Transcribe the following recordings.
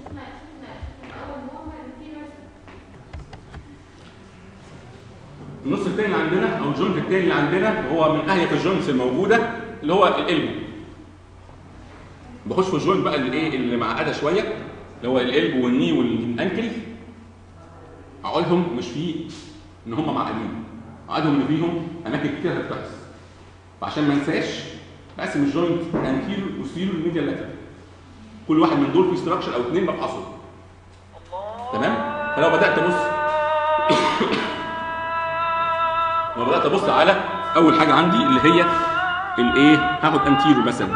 النص الثاني اللي عندنا او الجوينت الثاني اللي عندنا هو من اهيف الجوينتس الموجوده اللي هو القلب بخش في الجوينت بقى اللي ايه اللي معقده شويه اللي هو القلب والني والانكل عقولهم مش فيه ان هم معقدين عقدهم ان فيهم اماكن كتير هتتفحص فعشان ما انساش بقسم الجوينت انتيريور وستيريور ميديال لاترال كل واحد من دول فيه ستراكشر او اثنين بفحصهم تمام فلو بدات ابص لو بدات ابص على اول حاجه عندي اللي هي الايه هاخد انتيريور مثلا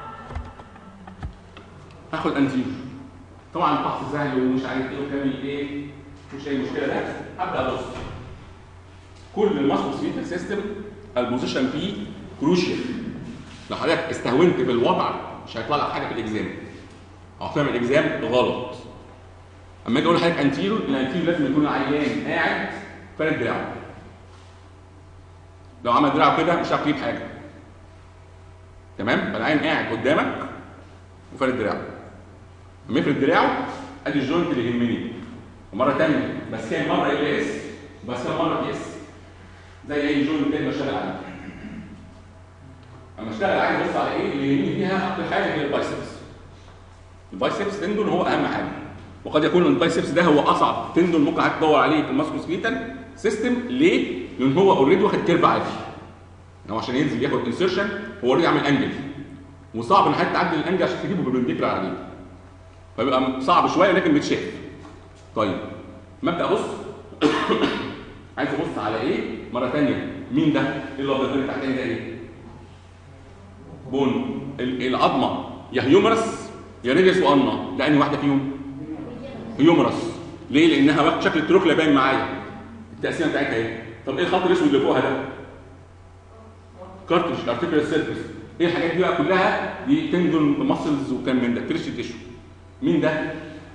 هاخد انتيريور طبعا الفحص سهل ومش عارف ايه وكامل ايه مش اي مشكله ده هبدا ابص كل الماسكوسفيتال سيستم البوزيشن فيه كروشيال لو حضرتك استهونت بالوضع مش هيطلع لك حاجه في الاكزام او فاهم الاكزام غلط اما اجي اقول لحضرتك انتيرو الانتيرو لازم يكون العيان قاعد فارد دراعه لو عمل دراعه كده مش هيعرف يجيب حاجه تمام فالعيان قاعد قدامك وفارد دراعه لما يفرد دراعه ادي الجوينت اللي يهمني ومره ثانيه بس كان مره ال اس بس كان مره بي اس زي اي جوينت تاني بشتغل عليه اما اشتغل عايز ابص على ايه اللي يهمني فيها اكتر حاجه هي البايسبس البايسبس تندون هو اهم حاجه وقد يكون البايسبس ده هو اصعب تندون ممكن حضرتك تدور عليه في الماسكوسكيتال سيستم ليه؟ لان هو اوريدي واخد كيرف عالي يعني هو عشان ينزل ياخد انسرشن هو اوريدي عامل انجل وصعب ان حضرتك تعدل الانجل عشان تجيبه بالبنديكر عليه فبيبقى صعب شويه لكن بيتشاف طيب مبدا ابص عايز ابص على ايه مره ثانيه مين ده ايه الابيض اللي تحت ده ايه بون ال- العظمه يا هيومرس يا ريديوس وانا ده انهي واحده فيهم هيومرس ليه لانها واخد شكل التروكلا باين معايا التقسيمه بتاعتها ايه طب ايه الخط الاسود اللي فوقها ده كارتريج ارتيكولار سيرفيس ايه الحاجات دي بقى كلها دي تندون ماسلز وكان من ده فريش تيشو مين ده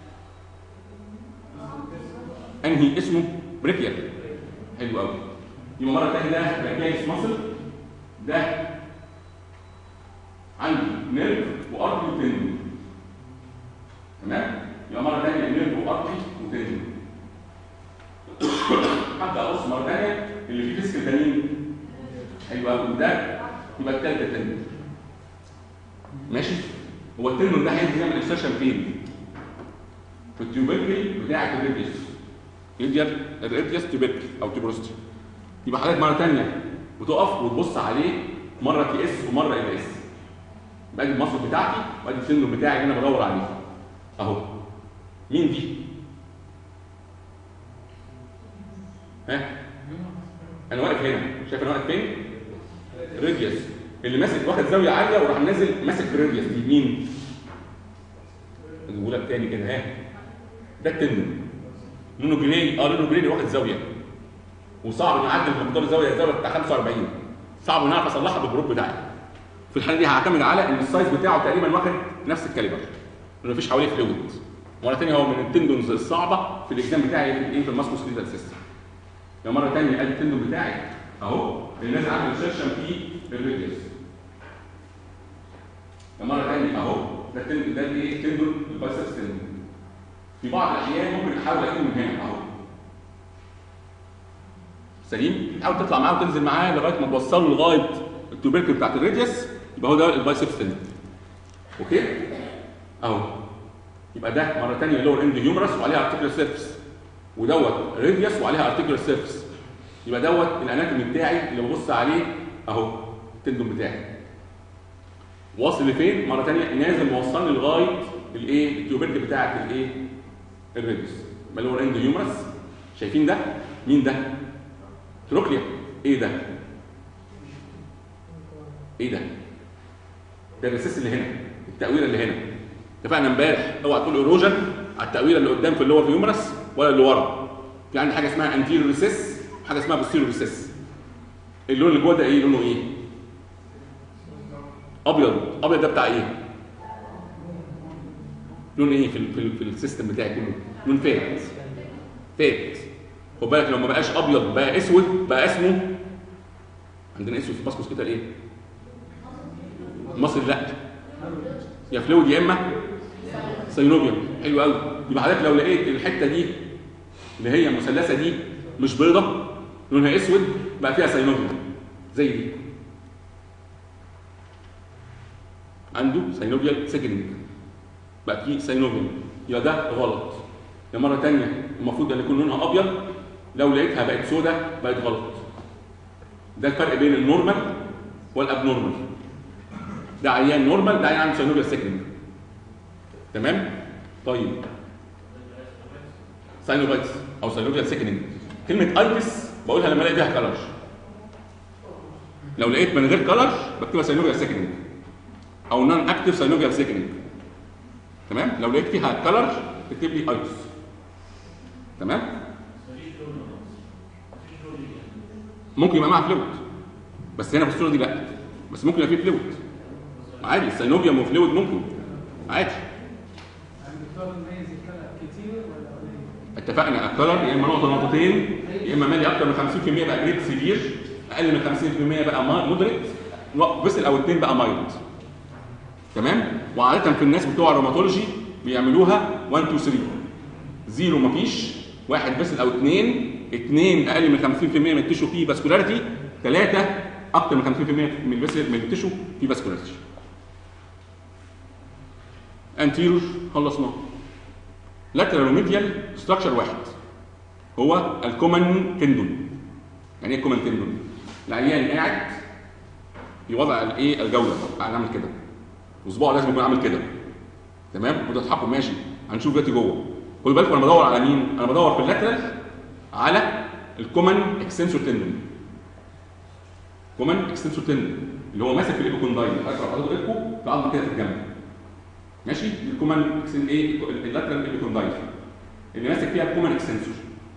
انهي اسمه بريكيال حلو قوي يبقى مره ثانيه ده بريكياليس ماسل ده عندي نيرف وارتري وتندون تمام يبقى مره ثانيه نيرف وارتري وتندون هبدا ابص مره ثانيه اللي فيه ديسك ده مين حلو قوي ده يبقى الثالثه تندون ماشي هو التندون ده هينزل يعمل انسرشن فين في التيوبركل بتاعه الريديوس يدير الريديوس تيوبركل او تيبروستي يبقى حضرتك مره ثانيه وتقف وتبص عليه مره تي اس ومره ال اس يبقى دي المصل بتاعتي وادي السندروم بتاعي اللي انا بدور عليه اهو مين دي؟ ها؟ انا واقف هنا شايف انا واقف فين؟ ريديوس اللي ماسك واخد زاويه عاليه وراح نازل ماسك في الريديوس دي مين؟ اجيبه لك تاني كده ها ده التندون لونه جري اه لونه جري واخد زاويه وصعب نعدل بمقدار الزاويه الزاويه بتاع 45 صعب نعرف اصلحها بالجروب بتاعي في الحاله دي هعتمد على ان السايز بتاعه تقريبا واخد نفس الكاليبر لان مفيش حواليه فلويد مره ثانيه هو من التندونز الصعبه في الاكزام بتاعي في الايه في الماسكوس ليدر سيستم يبقى مره ثانيه ادي التندون بتاعي اهو الناس عامل انسرشن في الريديوس يبقى مره ثانيه اهو ده التندون ده الايه تندون البايسبس تندون في بعض الاحيان ممكن احاول اجيبه من هنا اهو سليم تحاول تطلع معاه وتنزل معاه لغايه ما توصله لغايه التوبركل بتاعت الريديوس يبقى هو ده البايسبس تندون اوكي اهو يبقى ده مره ثانيه لور اند هيومرس وعليها ارتيكولار سيرفيس ودوت ريديوس وعليها ارتيكولار سيرفيس يبقى دوت الاناتومي بتاعي اللي ببص عليه اهو التندون بتاعي واصل لفين مره ثانيه نازل موصلني لغايه الايه التيوبركل بتاعت الايه الريديوس يبقى لور اند هيومرس شايفين ده مين ده تروكليا ايه ده ايه ده ده الريسيس اللي هنا التأويرة اللي هنا اتفقنا امبارح اوعى تقول ايروجن على التأويرة اللي قدام في اللي هو في هيومرس ولا اللي ورا في عندي حاجه اسمها انتيريور ريسيس وحاجه اسمها بوستيريور ريسيس اللون اللي جوه ده ايه لونه ايه ابيض ابيض ده بتاع ايه لون ايه في ال في, ال في السيستم بتاعي كله لون فات فات خد بالك لو ما بقاش ابيض بقى اسود بقى اسمه عندنا اسود في باسكوس كده ايه مصر لا يا فلويد يا اما سينوبيوم حلو قوي يبقى حضرتك لو لقيت الحته دي اللي هي المثلثه دي مش بيضه لونها اسود بقى فيها سينوبيوم زي دي عنده سينوبيال سيجننج بقى فيه سينوبيوم يبقى ده غلط يا مره ثانيه المفروض ان يكون لونها ابيض لو لقيتها بقت سوداء بقت غلط ده الفرق بين النورمال والابنورمال ده عيان نورمال ده عيان عنده سينوبيال سيجننج تمام طيب ساينوفايتس او ساينوفيال سيكنينج كلمه ايتس بقولها لما الاقي فيها كلر لو لقيت من غير كلر بكتبها ساينوفيال سيكنينج او نون اكتف ساينوفيال سيكنينج تمام لو لقيت فيها كلر تكتب لي ايتس تمام ممكن يبقى معاها فلويد بس هنا في الصوره دي لا بس ممكن يبقى فيه فلويد عادي السينوفيوم وفلويد ممكن عادي يعني الدكتور مميز الكلام كتير ولا قليل؟ اتفقنا الكلر يا اما نقطه نقطتين يا اما مالي اكتر من 50% بقى جريد سيفير اقل من 50% بقى مودريت بسل او اثنين بقى مايلد تمام وعاده في الناس بتوع الروماتولوجي بيعملوها 1 2 3 زيرو مفيش واحد بسل او اثنين اثنين اقل من 50% من التشو فيه فاسكولاريتي ثلاثه اكتر من 50% من البسل من التشو فيه فاسكولاريتي انتيرور خلصناه لاترال وميديال ستراكشر واحد هو الكومن تندون يعني ايه كومن تندون العيان قاعد في وضع الايه الجوله قاعد عامل كده وصباعه لازم يكون عامل كده تمام وتضحكوا ماشي هنشوف دلوقتي جوه خدوا بالكم انا بدور على مين انا بدور في اللاترال على الكومن اكستنسور تندون كومن اكستنسور تندون اللي هو ماسك في الايبوكوندايل اقرا حضرتك ايدكم في عظمه كده في الجنب ماشي الكومن اكسن ايه اللاترال ايبيكوندايل اللي ماسك فيها الكومن اكستنسور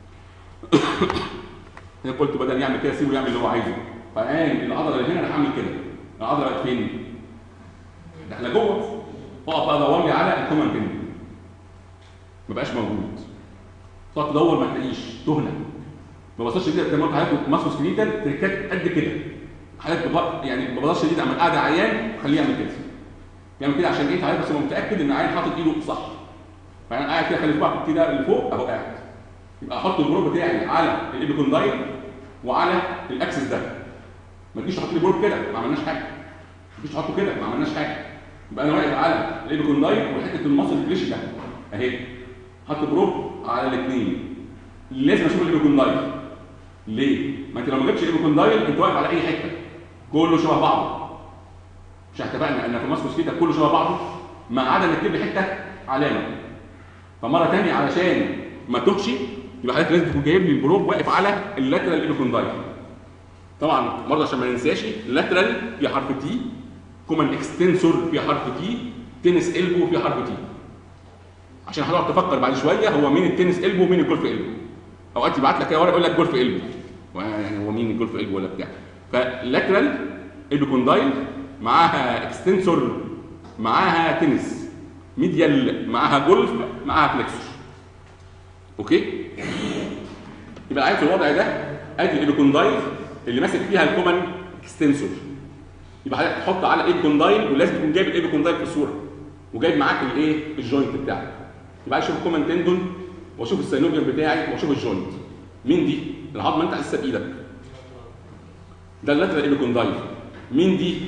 انا قلت بدل يعمل كده سيبه يعمل اللي هو عايزه فقام العضله اللي هنا انا هعمل كده العضله بقت فين؟ داخله جوه اقف بقى ادور لي على الكومن تندون ما بقاش موجود تقعد تدور ما تلاقيش تهنى ما بصاش شديد زي ما قلت لحضرتك ماسوس كليتال تريكات قد كده حضرتك ببق- يعني ما بقدرش شديد اعمل قاعده عيان خليه يعمل كده يعمل كده عشان ايه تعالى بس هو متاكد ان العيان حاطط ايده صح فانا قاعد كده خلي صباعك كده لفوق اهو قاعد يبقى احط البروب بتاعي على الايبيكوندايل وعلى الاكسس ده ما تجيش تحط لي بروب كده ما عملناش حاجه ما تجيش تحطه كده ما عملناش حاجه يبقى انا واقف على الايبيكوندايل وحته المصل الكليش ده اهي حط بروب على الاثنين لازم اشوف الايبيكوندايل ليه؟ ما انت لو ما جبتش الايبيكوندايل انت واقف على اي حته كله شبه بعضه مش اتفقنا ان في ماسكوس كده كله شبه بعضه ما عدا انك تكتب لي حته علامه فمره ثانيه علشان ما تهش يبقى حضرتك لازم تكون جايب لي البروب واقف على اللاترال ايبيكوندايل طبعا برضه عشان ما ننساش اللاترال في حرف تي كومن اكستنسور في حرف تي تنس البو في حرف تي عشان هتقعد تفكر بعد شويه هو مين التنس البو ومين الجولف البو اوقات يبعت لك كده ورقه يقول لك جولف البو يعني هو مين الجولف البو ولا بتاع فاللاترال ايبيكوندايل معاها اكستنسور معاها تنس ميديال معاها جولف معاها فليكسور اوكي يبقى عارف الوضع ده ادي الايبيكوندايل اللي ماسك فيها الكومن اكستنسور يبقى حضرتك تحط على ايبيكوندايل ولازم تكون جايب الايبيكوندايل في الصوره وجايب معاك الايه الجوينت بتاعك يبقى عايز اشوف الكومن تندون واشوف السينوبيوم بتاعي واشوف الجوينت مين دي العظمه انت حاسسها بايدك ده اللاترال ايبيكوندايل مين دي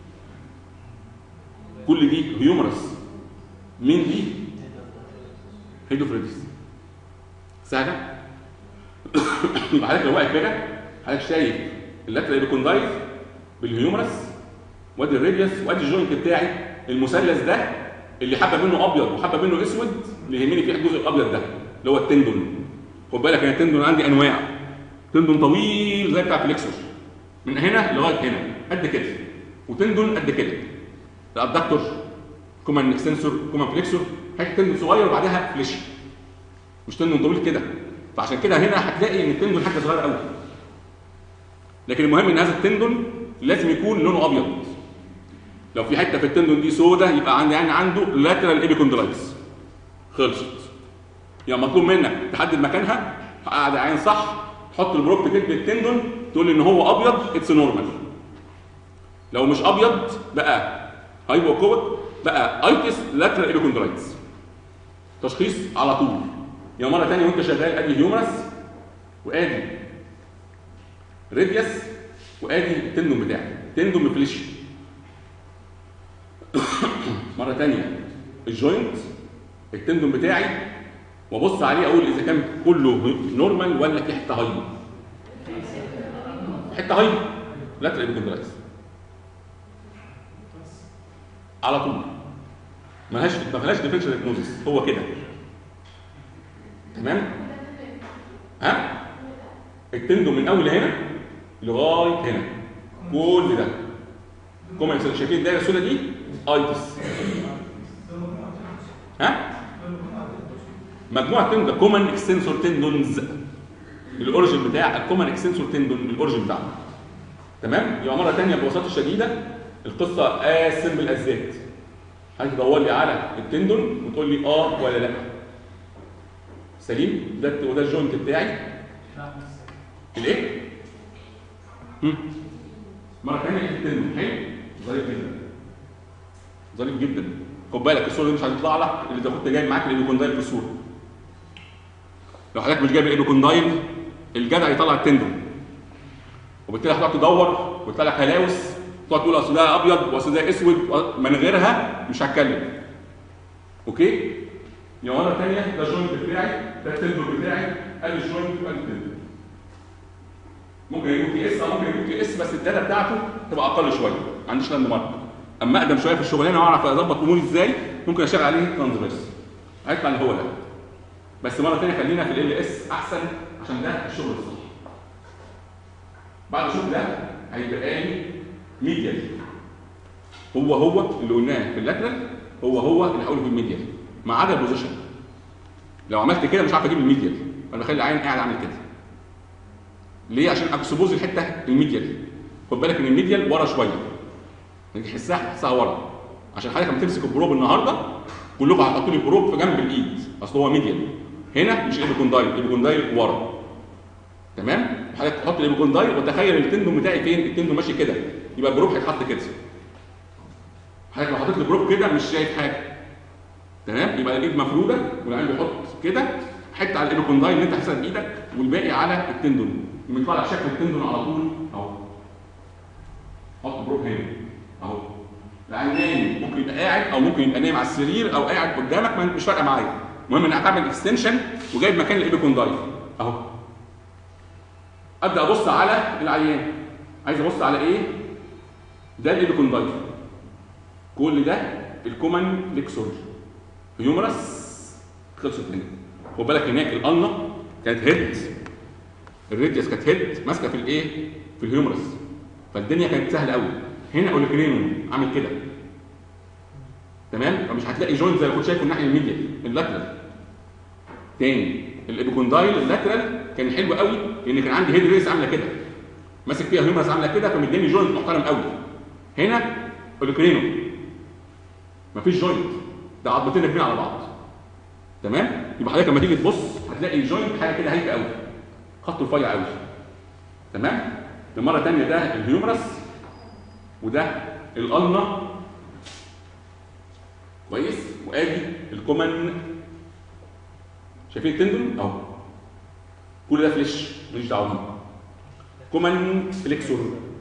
كل دي هيومرس مين دي هيدوفريدس سهله يبقى حضرتك لو واقف كده حضرتك شايف اللاترال ايبيكوندايل بالهيومرس وادي الراديوس وادي الجوينت بتاعي المثلث ده اللي حبه منه ابيض وحبه منه اسود اللي يهمني فيه الجزء الابيض ده اللي هو التندون خد بالك انا التندون عندي انواع تندون طويل زي بتاع فليكسور من هنا لغايه هنا قد كده وتندون قد كده الادكتور كومان اكستنسور كومان فليكسور حته تندون صغير وبعدها فليشي مش تندون طويل كده فعشان كده هنا هتلاقي ان التندون حاجه صغيره قوي لكن المهم ان هذا التندون لازم يكون لونه ابيض لو في حته في التندون دي سودة يبقى عندي يعني عنده لاترال ايبيكوندرايتس خلصت يعني مطلوب منك تحدد مكانها قاعد عين صح تحط البروب تكتب التندون تقول لي ان هو ابيض اتس نورمال لو مش ابيض بقى هايبوكوت بقى ايتس لاترال ايبيكوندرايتس تشخيص على طول يا مره ثانيه وانت شغال ادي هيومرس وادي ريديوس وادي التندون بتاعي تندون مفليش مره ثانيه الجوينت التندون بتاعي وابص عليه اقول اذا كان كله نورمال ولا في حته هايبر حته هايبر لا تلاقي بكوندرايز على طول ملهاش ما فيهاش ديفرنشال ديagnosis هو كده تمام ها التندون من اول هنا لغايه هنا كل ده كومن شايفين الدايره السوداء دي ايتس ها مجموعه تندون ده كومن اكستنسور تندونز الاوريجن بتاع الكومن اكستنسور تندون الاوريجن بتاعه تمام يبقى مره ثانيه ببساطه شديده القصه از سمبل از ذات هتدور لي على التندون وتقول لي اه ولا لا سليم ده وده الجوينت بتاعي الايه هم؟ مره ثانيه التندون حلو ظريف جدا ظريف جدا خد بالك الصوره دي مش هتطلع لك اللي كنت جايب معاك الايبوكوندايل في الصوره لو حضرتك مش جايب الايبوكوندايل الجدع يطلع التندون وبالتالي هتقعد تدور ويطلع لك هلاوس تقعد تقول اصل ده ابيض واصل ده اسود من غيرها مش هتكلم اوكي يا مره ثانيه ده الجوينت بتاعي ده التندون بتاعي ادي الجوينت وادي التندون ممكن يجيب تي اس او ممكن يجيب تي اس بس الداتا بتاعته تبقى اقل شويه ما عنديش لاند مارك اما اقدم شويه في الشغلانه واعرف اظبط اموري ازاي ممكن اشتغل عليه ترانزفيرس هيطلع اللي هو ده بس مره ثانيه خلينا في ال اس احسن عشان ده الشغل الصح بعد الشغل ده هيبقى لي ميديال هو هو اللي قلناه في اللاترال هو هو اللي هقوله في الميديال ما عدا البوزيشن لو عملت كده مش عارف اجيب الميديال انا بخلي العين قاعد عامل كده ليه عشان اكسبوز الحته الميديال خد بالك ان الميديال ورا شويه تحسها تحسها ورا عشان حضرتك لما تمسك البروب النهارده كلكم هتحطوا لي البروب في جنب الايد اصل هو ميديال هنا مش ايبيكوندايل ايبيكوندايل ورا تمام حضرتك تحط الايبيكوندايل وتخيل التندون بتاعي فين التندون ماشي كده يبقى البروب هيتحط كده حضرتك لو حطيت البروب كده مش شايف حاجه تمام يبقى الايد مفروده والعين بيحط كده حته على الايبيكوندايل اللي انت حاسسها بايدك والباقي على التندون يطلع لك شكل التندون على طول اهو حط بروب هنا اهو العين نايم ممكن يبقى قاعد او ممكن يبقى نايم على السرير او قاعد قدامك ما مش فارقه معايا المهم انك تعمل اكستنشن وجايب مكان الايبيكوندايل اهو ابدا ابص على العيان عايز ابص على ايه ده الايبيكوندايل كل ده الكومن ليكسور هيومرس خلصت هنا خد بالك هناك الالنا كانت هيد الريديوس كانت هيد ماسكه في الايه في الهيومرس فالدنيا كانت سهله قوي هنا اوليكرينو عامل كده تمام فمش هتلاقي جوينت زي ما كنت شايف في الناحيه الميديا اللاترال تاني الابيكوندايل اللاترال كان حلو قوي لان كان عندي هيد ريس عامله كده ماسك فيها هيومرس عامله كده فمديني جوينت محترم قوي هنا اوليكرينو مفيش جوينت ده عظمتين راكبين على بعض تمام يبقى حضرتك لما تيجي تبص هتلاقي الجوينت حاجه كده هايفه قوي خط رفيع قوي تمام المره الثانيه ده الهيومرس وده الالنا كويس وادي الكومن شايفين التندون اهو كل ده فليش ماليش دعوه بيه كومن فليكسور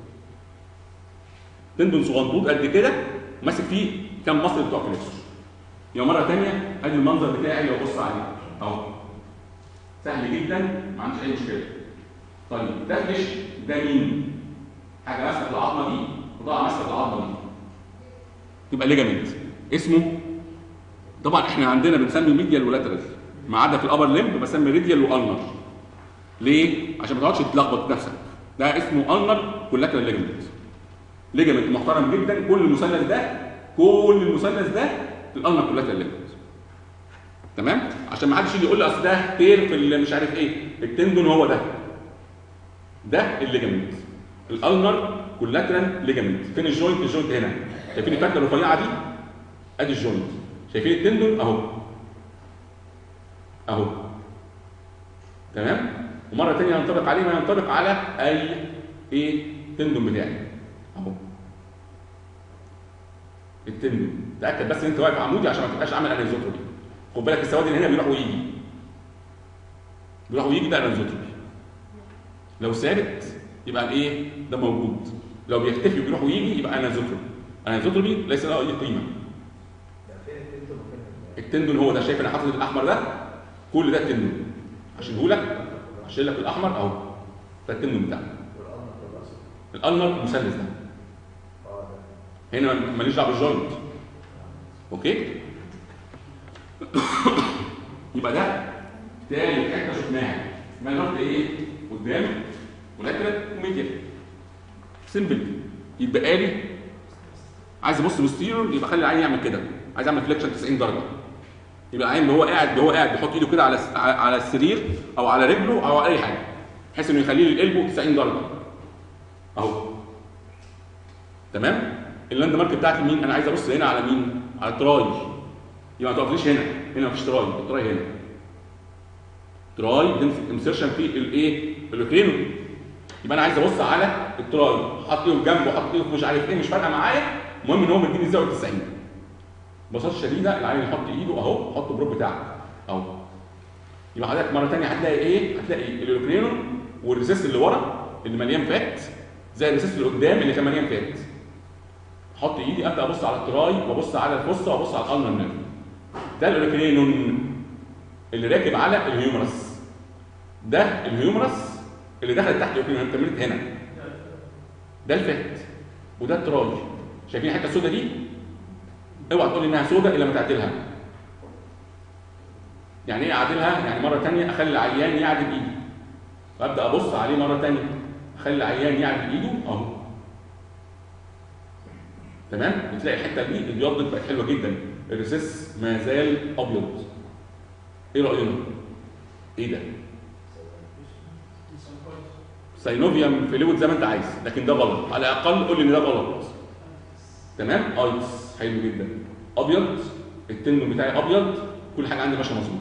تندون صغنطوط قد كده ماسك فيه كام مصل بتوع فليكسور يبقى مره ثانيه ادي المنظر بتاعي لو بص عليه اهو سهل جدا ما عنديش اي مشكله طيب ده فليش ده مين حاجه ماسكه العظمه دي وضاع ماسكه العظمه دي تبقى ليجامنت اسمه طبعا احنا عندنا بنسمي ميديال ولاترال ما عدا في الابر ليمب بسمي ريديال والنر ليه عشان ما تقعدش تتلخبط نفسك ده اسمه النر واللاترال ليجامنت ليجامنت محترم جدا كل المثلث ده كل المثلث ده الالنر واللاترال ليجامنت تمام عشان ما حدش يجي يقول لي اصل ده تير في مش عارف ايه التندون هو ده ده الليجامنت الالنر كولاترال ليجامنت فين الجوينت الجوينت هنا شايفين الفتله الرفيعه دي ادي الجوينت شايفين التندون اهو اهو تمام ومره ثانيه ينطبق عليه ما ينطبق على اي ايه تندون بتاعي اهو التندون تاكد بس ان انت واقف عمودي عشان ما تبقاش عامل انيزوتروبي خد بالك السواد اللي هنا بيروح ويجي بيروح ويجي ده انزوتروبي لو ثابت يبقى الايه ده موجود لو بيختفي وبيروح ويجي يبقى انزوتروبي انزوتروبي ليس له اي قيمه التندون هو ده شايف انا حاطط الاحمر ده كل ده التندون هشيله لك هشيل لك الاحمر اهو ده التندون بتاعك الالنر المثلث ده هنا ماليش دعوه بالجوينت اوكي يبقى ده تاني حته شفناها ما نحط ايه قدام ولاترال وميديال سيمبل يبقى لي عايز ابص بوستيرور يبقى خلي العين يعمل كده عايز اعمل فليكشن 90 درجه يبقى العين وهو قاعد وهو قاعد بيحط ايده كده على على السرير او على رجله او على اي حاجه بحيث انه يخليه القلبه 90 درجه اهو تمام اللاند مارك بتاعتي مين انا عايز ابص هنا على مين على التراي يبقى ما تقفليش هنا هنا مفيش تراي التراي هنا تراي انسرشن في الايه الاوكرينو يبقى انا عايز ابص على التراي حاطط ايده جنبه حاطط ايده مش عارف ايه مش فارقه معايا المهم ان هو مديني الزاويه 90 ببساطه شديده العين يحط ايده اهو حط البروب بتاعك اهو يبقى حضرتك مره ثانيه هتلاقي ايه هتلاقي الاوكرينو والريسيس اللي ورا اللي مليان فات زي الريسيس اللي قدام اللي كان مليان فات احط ايدي ابدا ابص على التراي وابص على الفصه وابص على الالنر نيرف ده الاوريكرينون اللي راكب على الهيومرس ده الهيومرس اللي دخل تحت الاوريكرينون كملت هنا ده الفات وده التراي شايفين الحته السوداء دي اوعى تقول لي انها سوداء الا لما تعدلها يعني ايه اعدلها يعني مره ثانيه اخلي العيان يعدل ايده وابدا ابص عليه مره ثانيه اخلي العيان يعدل ايده اهو تمام بتلاقي الحته دي الابيض بقت حلوه جدا الريسيس ما زال ابيض ايه راينا ايه ده ساينوفيوم فلويد زي ما انت عايز لكن ده غلط على الاقل قول لي ان ده غلط تمام ايس حلو جدا ابيض التندون بتاعي ابيض كل حاجه عندي ماشيه مظبوط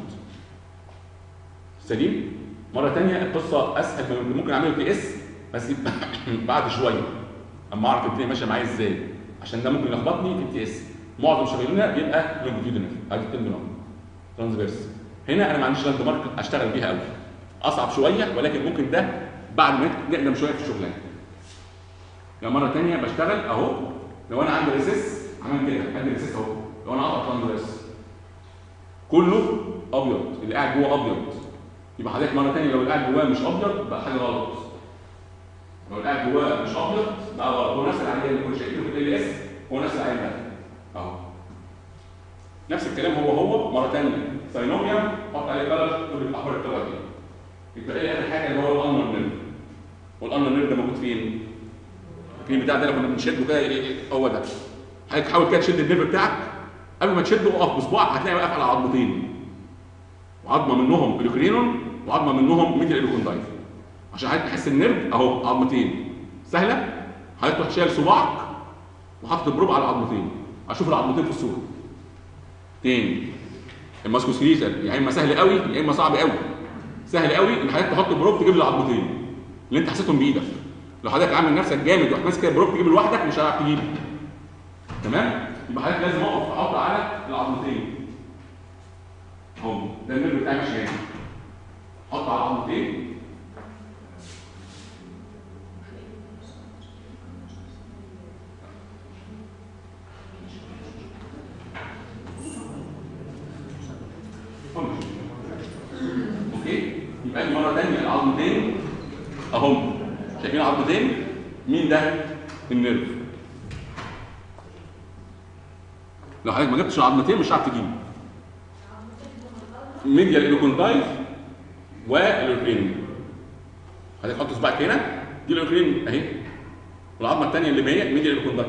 سليم مره ثانيه القصه اسهل من ممكن اعمل بي اس بس بعد شويه اما اعرف الدنيا ماشيه معايا ازاي عشان ده ممكن يلخبطني في التي اس معظم شغلنا بيبقى لونجيتودينال ادي التندون ترانسفيرس هنا انا ما عنديش لاند مارك اشتغل بيها قوي اصعب شويه ولكن ممكن ده بعد ما نقدم شويه في الشغلانه لو مره ثانيه بشتغل اهو لو انا عندي ريسيس عمل كده عندي ريسيس اهو لو انا قطع ترانسفيرس كله ابيض اللي قاعد جوه ابيض يبقى حضرتك مره ثانيه لو اللي قاعد جواه مش ابيض بقى حاجه غلط لو اللي قاعد جواه مش ابيض بقى غلط هو نفس العيان اللي كنا شايفينه في ال اس هو نفس العيان ده اهو نفس الكلام هو هو مره ثانيه ساينوميوم حط عليه كلر تقول الاحمر الكلر دي يبقى ايه اخر حاجه اللي هو الانر نيرف والانر نيرف ده موجود فين؟ في بتاع ده لو كنا بنشده كده هو ده حضرتك حاول كده تشد النيرف بتاعك قبل ما تشده اقف بصباعك هتلاقي واقف على عظمتين وعظمه منهم اليوكرينون وعظمه منهم ميديال اليوكوندايف عشان حضرتك تحس النيرف اهو عظمتين سهله حضرتك تروح شايل صباعك وحاطط البروب على العظمتين اشوف العظمتين في الصوره تاني الماسكوسكليتال يا اما سهل قوي يا اما صعب قوي سهل قوي ان حضرتك تحط بروب تجيب العظمتين اللي انت حسيتهم بايدك لو حضرتك عامل نفسك جامد ورحت ماسك البروب تجيب لوحدك مش هتعرف تجيبه تمام يبقى حضرتك لازم اقف احط على العظمتين اهو ده النيرف بتاعي ماشي هنا حط على العظمتين اوكي يبقى لي مره ثانيه العظمتين اهم شايفين العظمتين مين ده النيرف لو حضرتك ما جبتش العظمتين مش هتعرف تجيبه ميديال الاوكوندايف والاوكرين حضرتك حط صباعك هنا دي الاوكرين اهي والعظمه الثانيه اللي هي ميديال الاوكوندايف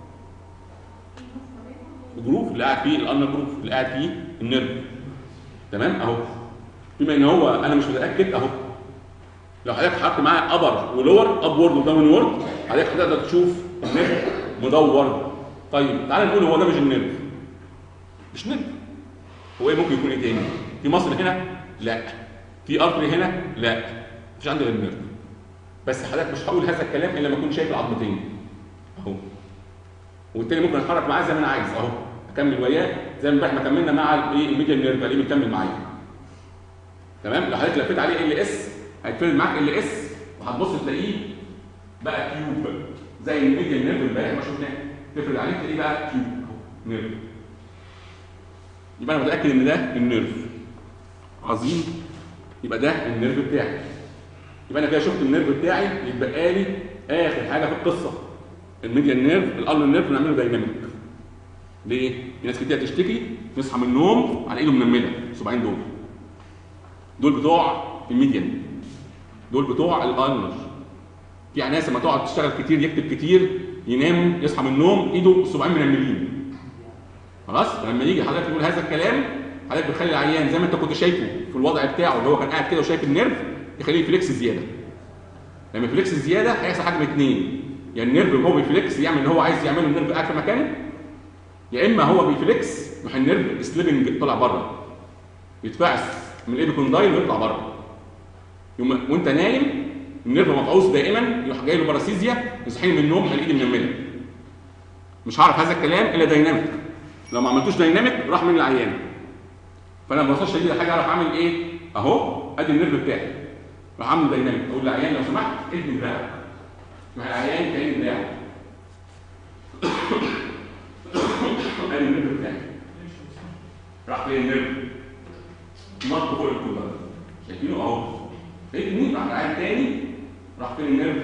الجروف اللي قاعد فيه الانر جروف اللي قاعد فيه النيرف تمام اهو بما ان هو انا مش متاكد اهو لو حضرتك حطيت معاه ابر ولور اب وورد وداون وورد حضرتك هتقدر تشوف النيرف مدور طيب تعال نقول هو ده مش النيرف مش نيرف هو ايه ممكن يكون ايه تاني في مصر هنا لا في ارتري هنا لا مفيش عندي غير النيرف بس حضرتك مش هقول هذا الكلام الا لما اكون شايف العظمتين اهو وبالتالي ممكن اتحرك معاه زي ما انا عايز اهو اكمل وياه زي ما امبارح ما كملنا مع الايه الميديان نيرف الاقيه مكمل معايا تمام لو حضرتك لفيت عليه ال اس هيتفرد معاك ال اس وهتبص تلاقيه بقى كيوب زي الميديان نيرف امبارح ما شفناه تفرد عليه تلاقيه بقى كيوب أهو، نيرف يبقى انا متاكد ان ده النيرف عظيم يبقى ده النيرف بتاعي يبقى انا كده شفت النيرف بتاعي يتبقى لي اخر حاجه في القصه الميديان نيرف الالر نيرف نعمله دايناميك ليه؟ في ناس كتير تشتكي تصحى من النوم على ايده منمله الصباعين دول دول بتوع الميديان دول بتوع الالنر في ناس لما تقعد تشتغل كتير يكتب كتير ينام يصحى من النوم ايده الصباعين منملين خلاص لما يجي حضرتك تقول هذا الكلام حضرتك بتخلي العيان زي ما انت كنت شايفه في الوضع بتاعه اللي هو كان قاعد كده وشايف النيرف يخليه فليكس زياده لما فليكس زياده هيحصل حاجه من اثنين يا يعني النيرف وهو بيفليكس يعمل اللي هو عايز يعمله النيرف قاعد في مكانه يا اما هو بيفليكس يروح النيرف سليبنج طلع بره يتفعس من الايبيكوندايل ويطلع بره يوم وانت نايم النيرف مفعوص دائما يروح جاي له باراسيزيا يصحيني من النوم الاقي ايدي منمله مش هعرف هذا الكلام الا دايناميك لو ما عملتوش دايناميك راح من العيان فانا ما بوصلش شديد حاجه اعرف اعمل ايه اهو ادي النيرف بتاعي راح اعمل دايناميك اقول للعيان لو سمحت ادي دراعك مع العيان كان دراعه ادي النيرف بتاعي راح فين النيرف نط فوق الكولر شايفينه اهو لقيت مين راح العيان تاني راح فين النيرف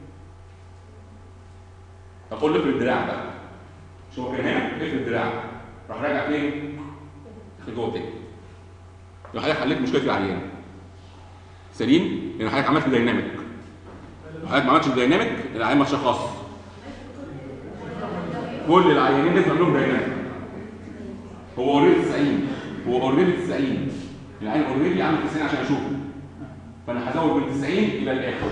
طب قول له افرد الدراع بقى شو هو كان هنا افرد الدراع راح راجع فين دخل جوه تاني يبقى حضرتك حليت مشكله العيان سليم لان حضرتك عملت دايناميك حضرتك ما عملتش دايناميك العيان ما شخص كل العيانين لازم نعمل لهم دايناميك هو اوريدي 90 هو اوريدي 90 العين اوريدي عامل 90 عشان اشوفه فانا هزود من 90 الى الاخر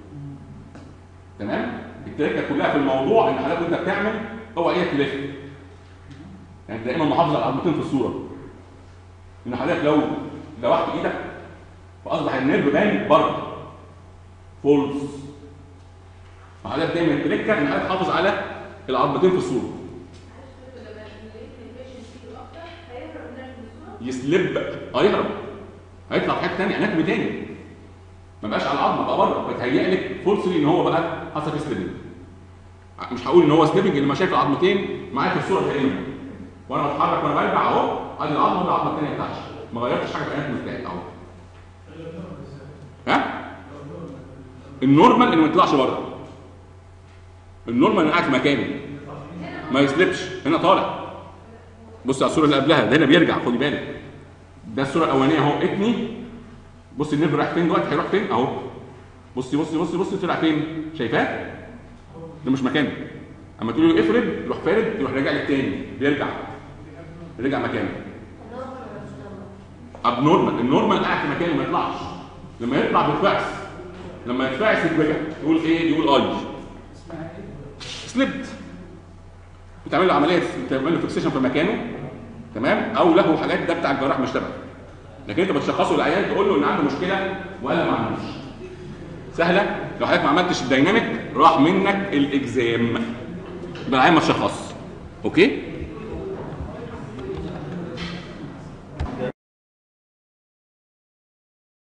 تمام التركه كلها في الموضوع ان حضرتك وانت بتعمل هو ايه تلف يعني دائما محافظ على العظمتين في الصوره ان حضرتك لو لوحت ايدك فاصبح النيرف باين بره فولز فحضرتك دايما التركه ان حضرتك تحافظ على العظمتين في الصوره يسلب اه يهرب هيطلع في حته ثانيه اناتومي تاني ما بقاش على العظم بقى بره فتهيأ لك فورسلي ان هو بقى حصل سليبنج مش هقول ان هو سليبنج لما شايف العظمتين معايا في الصوره تقريبا وانا بتحرك وانا برجع اهو ادي العظمه ودي العظمه الثانيه بتاعتي ما غيرتش حاجه في الاناتومي بتاعي اهو ها النورمال انه ما يطلعش بره النورمال انه قاعد في مكانه ما يسلبش هنا طالع بص على الصوره اللي قبلها ده هنا بيرجع خدي بالك ده الصوره الاولانيه اهو اتني بص النيرف رايح فين دلوقتي هيروح فين اهو بصي بصي بصي بصي طلع فين شايفاه ده مش مكانه اما تقول له افرد يروح فارد يروح راجع لك تاني بيرجع رجع مكانه اب نورمال النورمال قاعد في مكانه ما يطلعش لما يطلع بيتفعس لما يتفعس يتوجع يقول ايه يقول اي سليبت بتعمل له عمليه بتعمل له فيكسيشن في مكانه تمام او له حاجات ده بتاع الجراح مش تبعه لكن انت بتشخصه العيان تقول له ان عنده مشكله ولا ما عندوش سهله لو حضرتك ما عملتش الدايناميك راح منك الاجزام يبقى العيان ما تشخص اوكي